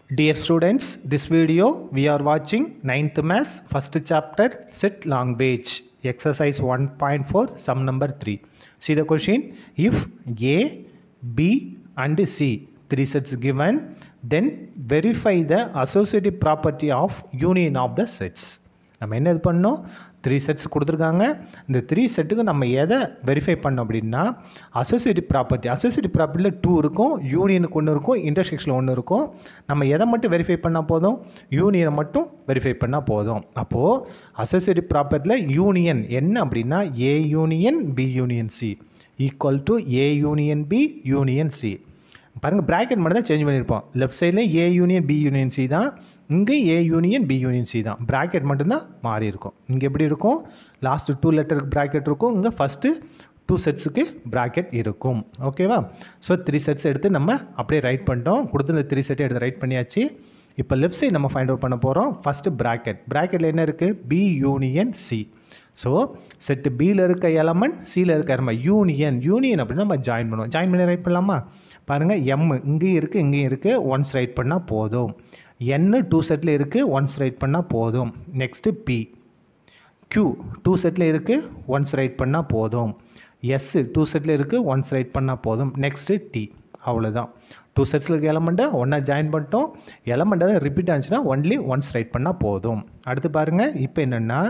Dear students, this video we are watching 9th Maths first chapter set language exercise 1.4 sum number 3. See the question if A, B and C three sets given then verify the associative property of union of the sets. நம்ம என்ன இது பண்ணோம் three sets கொடுத்துருக்காங்க இந்த three செட்டுக்கு நம்ம எதை verify பண்ணோம் அப்படின்னா அசோசியேட்டிவ் ப்ராப்பர்ட்டி அசோசியேட்டிவ் ப்ராப்பர்ட்டியில் டூ இருக்கும் யூனியனுக்கு ஒன்று இருக்கும் இன்டர்செக்ஷனில் ஒன்று இருக்கும் நம்ம எதை மட்டும் வெரிஃபை பண்ணால் போதும் யூனியனை மட்டும் வெரிஃபை பண்ணால் போதும் அப்போது அசோசியேட்டிவ் ப்ராப்பர்ட்டியில் யூனியன் என்ன அப்படின்னா A union B union C equal to A union B union C பாருங்கள் ப்ராக்கெட் மட்டும் தான் சேஞ்ச் பண்ணியிருப்போம் லெஃப்ட் சைடில் A union B union C தான் இங்கே A union B union C தான் ப்ராக்கெட் மட்டும்தான் மாறி இருக்கும் இங்கே எப்படி இருக்கும் லாஸ்ட்டு டூ லெட்டருக்கு ப்ராக்கெட் இருக்கும் இங்கே ஃபஸ்ட்டு டூ செட்ஸுக்கு ப்ராக்கெட் இருக்கும் ஓகேவா ஸோ த்ரீ செட்ஸ் எடுத்து நம்ம அப்படியே ரைட் பண்ணிட்டோம் கொடுத்து இந்த த்ரீ செட்டை எடுத்து ரைட் பண்ணியாச்சு இப்போ லெஃப்ட் சைடு நம்ம ஃபைண்ட் அவுட் பண்ண போகிறோம் ஃபஸ்ட்டு ப்ராக்கெட் ப்ராக்கெட்டில் என்ன இருக்குது B union C so set பியில் இருக்க எலமெண்ட் சியில் இருக்க எலமெண்ட் யூனியன் யூனியன் அப்படின்னு நம்ம ஜாயின் பண்ணுவோம் ஜாயின் பண்ணி ரைட் பண்ணலாமா பாருங்கள் எம் இங்கேயும் இருக்குது இங்கேயும் இருக்குது ஒன்ஸ் ரைட் பண்ணால் போதும் என்னு டூ செட்டில் இருக்குது ஒன்ஸ் ரைட் பண்ணால் போதும் நெக்ஸ்ட்டு பி க்யூ டூ செட்டில் இருக்குது ஒன்ஸ் ரைட் பண்ணால் போதும் எஸ்ஸு டூ செட்டில் இருக்குது ஒன்ஸ் ரைட் பண்ணால் போதும் நெக்ஸ்ட்டு டி அவ்வளோதான் டூ செட்ஸில் இருக்க எலமெண்ட்டை ஒன்றா ஜாயின் பண்ணிட்டோம் எலமெண்ட் தான் ரிப்பீட் ஆச்சுன்னா ஒன்லி ஒன்ஸ் ரைட் பண்ணால் போதும் அடுத்து பாருங்கள் இப்போ என்னென்னா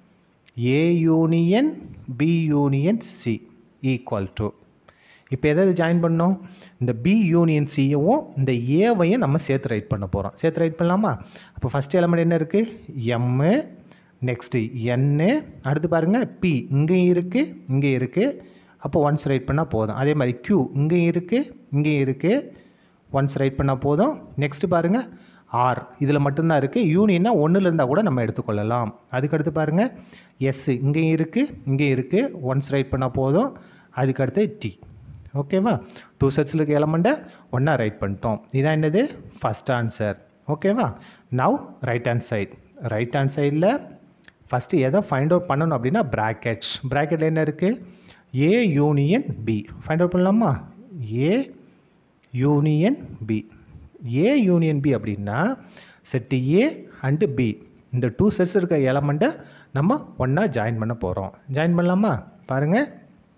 A union B union C equal to இப்போ எதாவது ஜாயின் பண்ணோம் இந்த பி யூனியன் சியவும் இந்த ஏவையும் நம்ம சேர்த்து ரைட் பண்ண போகிறோம் சேர்த்து ரைட் பண்ணலாமா அப்போ ஃபஸ்ட் எலமெண்ட் என்ன இருக்குது எம்மு நெக்ஸ்ட்டு என்னு அடுத்து பாருங்கள் பி இங்கேயும் இருக்குது இங்கே இருக்குது அப்போ ஒன்ஸ் ரைட் பண்ணால் போதும் அதே மாதிரி க்யூ இங்கேயும் இருக்குது இங்கேயும் இருக்குது ஒன்ஸ் ரைட் பண்ணால் போதும் நெக்ஸ்ட்டு பாருங்கள் ஆர் இதில் மட்டும்தான் இருக்குது யூனியன்னா ஒன்றில் இருந்தால் கூட நம்ம எடுத்துக்கொள்ளலாம் அதுக்கடுத்து பாருங்கள் எஸ்ஸு இங்கேயும் இருக்குது இங்கேயும் இருக்குது ஒன்ஸ் ரைட் பண்ணால் போதும் அதுக்கடுத்து டி ஓகேவா டூ செட்ஸில் இருக்க எலமெண்ட்டை ஒன்றா ரைட் பண்ணிட்டோம் இதான் என்னது ஃபஸ்ட் ஆன்சர் ஓகேவா now right hand side right hand சைடில் ஃபஸ்ட்டு எதை ஃபைண்ட் அவுட் பண்ணணும் அப்படின்னா ப்ராக்கெட்ஸ் ப்ராக்கெட்டில் என்ன இருக்குது A union B find out பண்ணலாமா A union B A union B அப்படின்னா செட்டு ஏ அண்டு பி இந்த டூ செட்ஸ் இருக்க எலமெண்ட்டை நம்ம ஒன்றா ஜாயின் பண்ண போகிறோம் ஜாயின் பண்ணலாமா பாருங்கள்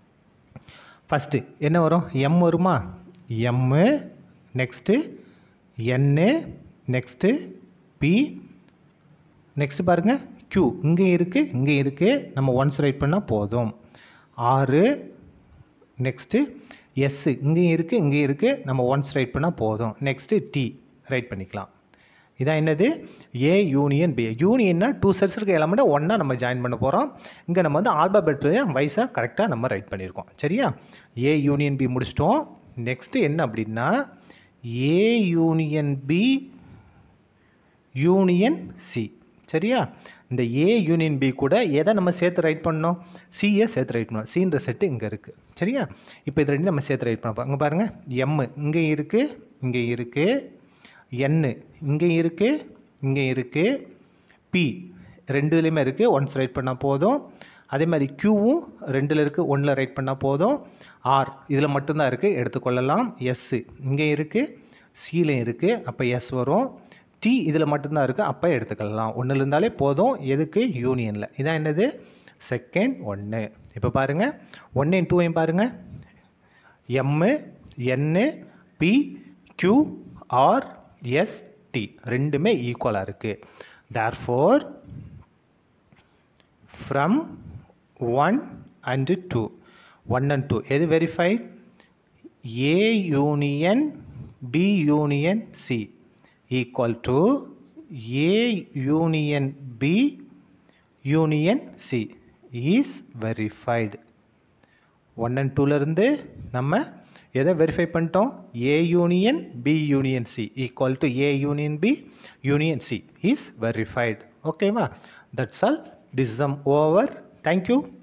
ஃபஸ்ட்டு என்ன வரும் எம் வருமா M next N next P next பாருங்கள் க்யூ இங்கே இருக்குது இங்கே இருக்குது நம்ம ஒன்ஸ் ரைட் பண்ணால் போதும் ஆறு நெக்ஸ்ட்டு எஸ்ஸு இங்கேயும் இருக்குது இங்கேயும் இருக்குது நம்ம ஒன்ஸ் ரைட் பண்ணால் போதும் நெக்ஸ்ட்டு டி ரைட் பண்ணிக்கலாம் இதான் என்னது ஏ யூனியன் பி யூனியன்னா டூ செட்ஸ் இருக்க எல்லாமே ஒன்றா நம்ம ஜாயின் பண்ண போகிறோம் இங்கே நம்ம வந்து ஆல்பாபெட் வைஸாக கரெக்டாக நம்ம ரைட் பண்ணியிருக்கோம் சரியா ஏ யூனியன் பி முடிச்சிட்டோம் நெக்ஸ்ட்டு என்ன அப்படின்னா A union B union C சரியா இந்த ஏ யூனியன் பி கூட எதை நம்ம சேர்த்து ரைட் பண்ணோம் சியை சேர்த்து ரைட் பண்ணோம் சின்ற செட்டு இங்கே இருக்குது சரியா இப்போ இது ரெண்டு நம்ம சேர்த்து ரைட் பண்ண அங்கே பாருங்கள் எம்மு இங்கே இருக்குது இங்கே இருக்குது என்னு இங்கே இருக்குது இங்கே இருக்குது பி ரெண்டுலேயுமே இருக்குது ஒன்ஸ் ரைட் பண்ணால் போதும் அதே மாதிரி க்யூவும் ரெண்டில் இருக்குது ஒன்றில் ரைட் பண்ணால் போதும் ஆர் இதில் மட்டும்தான் இருக்குது எடுத்துக்கொள்ளலாம் எஸ்ஸு இங்கே இருக்குது சிலையும் இருக்குது அப்போ எஸ் வரும் டி இதில் மட்டும்தான் இருக்குது அப்போ எடுத்துக்கலாம் ஒன்றில் இருந்தாலே போதும் எதுக்கு யூனியனில் இதான் என்னது செகண்ட் ஒன்று இப்போ பாருங்கள் ஒன்றையும் டூவையும் பாருங்கள் M N P Q R S T ரெண்டுமே ஈக்குவலாக இருக்குது therefore from one and two one and two எது verified A union B union C equal to A union B union C is verified one and டூலேருந்து நம்ம எதை verify பண்ணிட்டோம் A union B union C equal to A union B union C is verified ஓகேவா that's all this sum over thank you